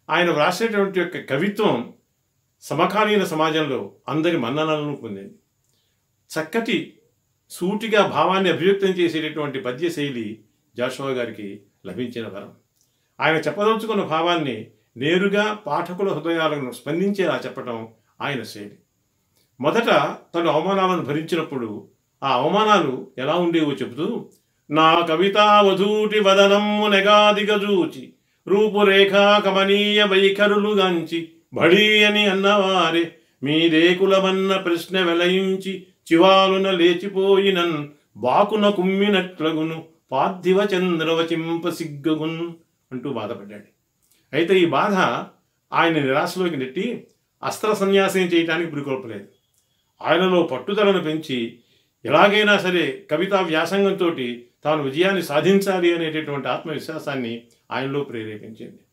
ఆయన వ్రాసేటువంటి యొక్క కవిత్వం సమకాలీన సమాజంలో అందరి మన్ననలను పొందింది చక్కటి సూటిగా భావాన్ని అభివ్యక్తం చేసేటటువంటి పద్య శైలి జాషువా గారికి లభించిన వరం ఆయన చెప్పదలుచుకున్న భావాన్ని నేరుగా పాఠకుల హృదయాలను స్పందించేలా చెప్పటం ఆయన శైలి మొదట తను అవమానాలను భరించినప్పుడు ఆ అవమానాలు ఎలా ఉండేవో చెబుతూ నా కవితా వధూటి వదనమ్ము నెగాదిగజూచి రూపురేఖా కమనీయ వైఖరులు గంచి బడీ అని అన్నవారే మీరేకులమన్న ప్రశ్న వెలయించి చివాలున లేచిపోయినన్ బాకున కుమ్మినట్లగును పార్థివ చంద్రవచింప సిగ్గగున్ అంటూ బాధపడ్డాడు అయితే ఈ బాధ ఆయన నిరాశలోకి నెట్టి అస్త్ర సన్యాసం చేయటానికి పురికొల్పలేదు ఆయనలో పట్టుదలను పెంచి ఎలాగైనా సరే కవితా వ్యాసంగంతో తాను విజయాన్ని సాధించాలి అనేటటువంటి ఆత్మవిశ్వాసాన్ని ఆయనలో ప్రేరేపించింది